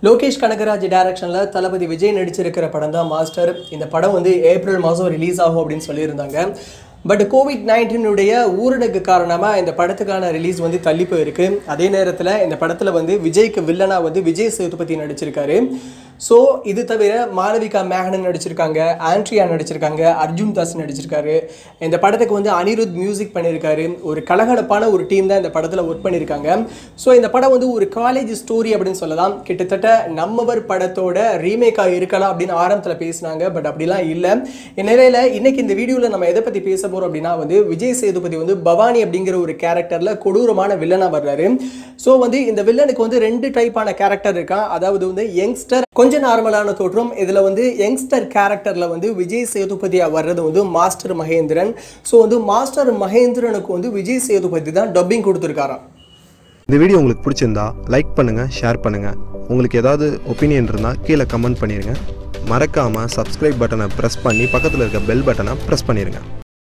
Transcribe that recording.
லோகேஷ் கனகராஜ் டைரக்ஷன்ல தளபதி விஜய் நடிச்சிருக்கிற படம் தான் மாஸ்டர் இந்த படம் வந்து ஏப்ரல் மாதம் ரிலீஸ் ஆகும் அப்படின்னு சொல்லியிருந்தாங்க பட் கோவிட் நைன்டீனுடைய ஊரடங்கு காரணமாக இந்த படத்துக்கான ரிலீஸ் வந்து தள்ளி போயிருக்கு அதே நேரத்தில் இந்த படத்தில் வந்து விஜய்க்கு வில்லனா வந்து விஜய் சேதுபதி நடிச்சிருக்காரு ஸோ இது தவிர மாளவிகா மேகனன் நடிச்சிருக்காங்க ஆண்ட்ரியா நடிச்சிருக்காங்க அர்ஜுன் தாஸ் நடிச்சிருக்காரு இந்த படத்துக்கு வந்து அனிருத் மியூசிக் பண்ணியிருக்காரு ஒரு கலகலப்பான ஒரு டீம் தான் இந்த படத்தில் ஒர்க் பண்ணியிருக்காங்க ஸோ இந்த படம் வந்து ஒரு காலேஜ் ஸ்டோரி அப்படின்னு சொல்லலாம் கிட்டத்தட்ட நம்மவர் படத்தோட ரீமேக்காக இருக்கலாம் அப்படின்னு ஆரம்பத்தில் பேசினாங்க பட் அப்படிலாம் இல்லை இந்நிலையில் இன்னைக்கு இந்த வீடியோவில் நம்ம எதை பற்றி பேச போகிறோம் அப்படின்னா வந்து விஜய் சேதுபதி வந்து பவானி அப்படிங்கிற ஒரு கேரக்டரில் கொடூரமான வில்லனாக வர்றாரு ஸோ வந்து இந்த வில்லனுக்கு வந்து ரெண்டு டைப்பான கேரக்டர் இருக்கான் அதாவது வந்து யங்ஸ்டர் கொஞ்சம் நார்மலான தோற்றம் இதில் வந்து யங்ஸ்டர் கேரக்டரில் வந்து விஜய் சேதுபதியாக வர்றது வந்து மாஸ்டர் மகேந்திரன் ஸோ வந்து மாஸ்டர் மகேந்திரனுக்கு வந்து விஜய் சேதுபதி தான் டப்பிங் கொடுத்துருக்காராம் இந்த வீடியோ உங்களுக்கு பிடிச்சிருந்தா லைக் பண்ணுங்கள் ஷேர் பண்ணுங்கள் உங்களுக்கு ஏதாவது ஒப்பீனியன் இருந்தால் கீழே கமெண்ட் பண்ணிடுங்க மறக்காமல் சப்ஸ்கிரைப் பட்டனை ப்ரெஸ் பண்ணி பக்கத்தில் இருக்க பெல் பட்டனை ப்ரெஸ் பண்ணிடுங்க